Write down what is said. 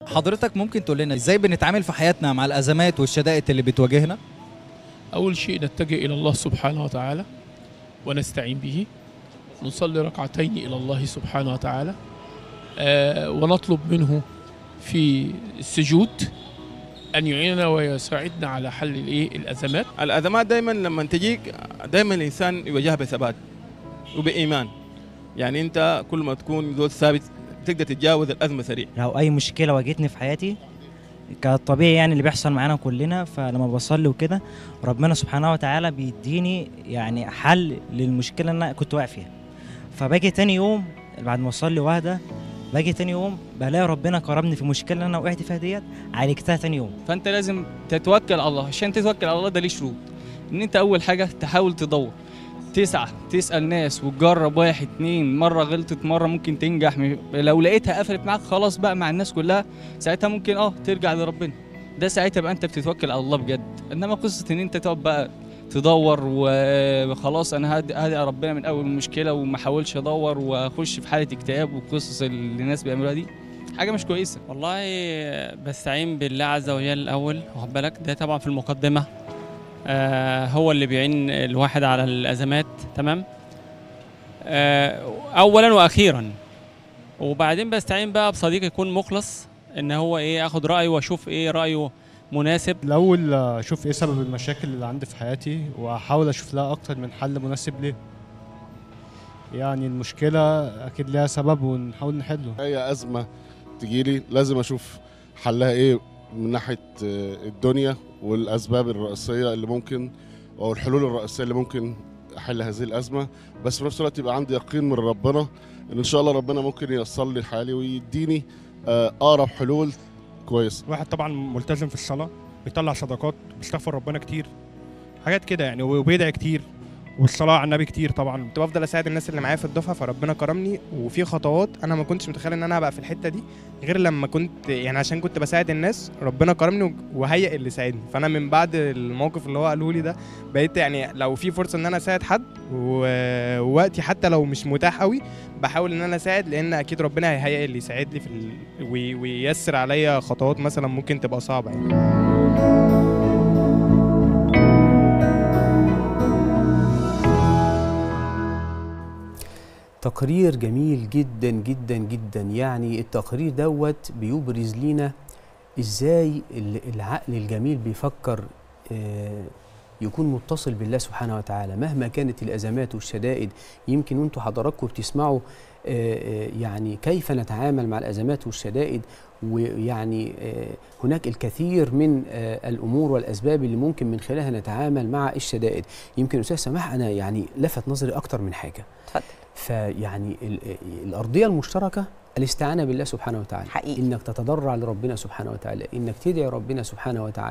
حضرتك ممكن تقول لنا ازاي بنتعامل في حياتنا مع الازمات والشدائد اللي بتواجهنا أول شيء نتجه إلى الله سبحانه وتعالى ونستعين به نصلي ركعتين إلى الله سبحانه وتعالى آه ونطلب منه في السجود أن يعيننا ويساعدنا على حل الإيه الأزمات الازمات دائما لما تجيك دائما الانسان يواجهها بثبات وبايمان يعني انت كل ما تكون ذو ثابت تقدر تتجاوز الازمه سريع لو اي مشكله واجهتني في حياتي كالطبيعي يعني اللي بيحصل معانا كلنا فلما بصلي وكده ربنا سبحانه وتعالى بيديني يعني حل للمشكله اللي انا كنت واقع فيها فباجي تاني يوم بعد ما اصلي واهدى باجي تاني يوم بلاقي ربنا كرمني في المشكله اللي انا وقعت فيها ديت عالجتها تاني يوم فانت لازم تتوكل على الله عشان تتوكل على الله ده ليه شروط ان انت اول حاجه تحاول تدور تسعى تسال ناس وتجرب واحد اتنين مره غلطت مره ممكن تنجح م- لو لقيتها قفلت معاك خلاص بقى مع الناس كلها ساعتها ممكن اه ترجع لربنا ده ساعتها بقى انت بتتوكل على الله بجد انما قصه ان انت تقعد بقى تدور وخلاص انا هادي هادي على ربنا من اول المشكله وما احاولش ادور واخش في حاله اكتئاب والقصص اللي الناس بيعملوها دي حاجه مش كويسه والله بستعين بالله عز وجل الاول واخد بالك ده طبعا في المقدمه آه هو اللي بيعين الواحد على الازمات تمام آه اولا واخيرا وبعدين بستعين بقى بصديق يكون مخلص ان هو ايه اخد رايه واشوف ايه رايه مناسب الاول اشوف ايه سبب المشاكل اللي عندي في حياتي واحاول اشوف لها اكتر من حل مناسب ليه يعني المشكله اكيد لها سبب ونحاول نحله اي ازمه تجيلي لازم اشوف حلها ايه من ناحيه آه، الدنيا والاسباب الرئيسيه اللي ممكن او الحلول الرئيسيه اللي ممكن احل هذه الازمه بس في نفس الوقت يبقى عندي يقين من ربنا ان ان شاء الله ربنا ممكن ييسر لي حالي ويديني آه، اقرب حلول كويسه واحد طبعا ملتزم في الصلاة بيطلع صدقات بيستغفر ربنا كتير حاجات كده يعني وبيدعي كتير والصلاة على النبي كتير طبعا كنت بفضل اساعد الناس اللي معايا في الدفعه فربنا كرمني وفي خطوات انا ما كنتش متخيل ان انا هبقى في الحته دي غير لما كنت يعني عشان كنت بساعد الناس ربنا كرمني وهيئ اللي ساعدني فانا من بعد الموقف اللي هو قاله لي ده بقيت يعني لو في فرصه ان انا اساعد حد و- ووقتي حتى لو مش متاح قوي بحاول ان انا اساعد لان اكيد ربنا هيهيئ اللي يساعد لي في ال... وي- وييسر عليا خطوات مثلا ممكن تبقى صعبه يعني تقرير جميل جدا جدا جدا يعني التقرير دوت بيبرز لينا ازاي ال- العقل الجميل بيفكر آه، يكون متصل بالله سبحانه وتعالى مهما كانت الازمات والشدائد يمكن انتوا حضراتكم بتسمعوا آه، آه، يعني كيف نتعامل مع الازمات والشدائد ويعني آه، هناك الكثير من آه، الامور والاسباب اللي ممكن من خلالها نتعامل مع الشدائد يمكن استاذ سماح انا يعني لفت نظري اكتر من حاجه اتفضل فيعني ال- الارضيه المشتركه الاستعانه بالله سبحانه وتعالى حقيقي. انك تتضرع لربنا سبحانه وتعالى انك تدعي ربنا سبحانه وتعالى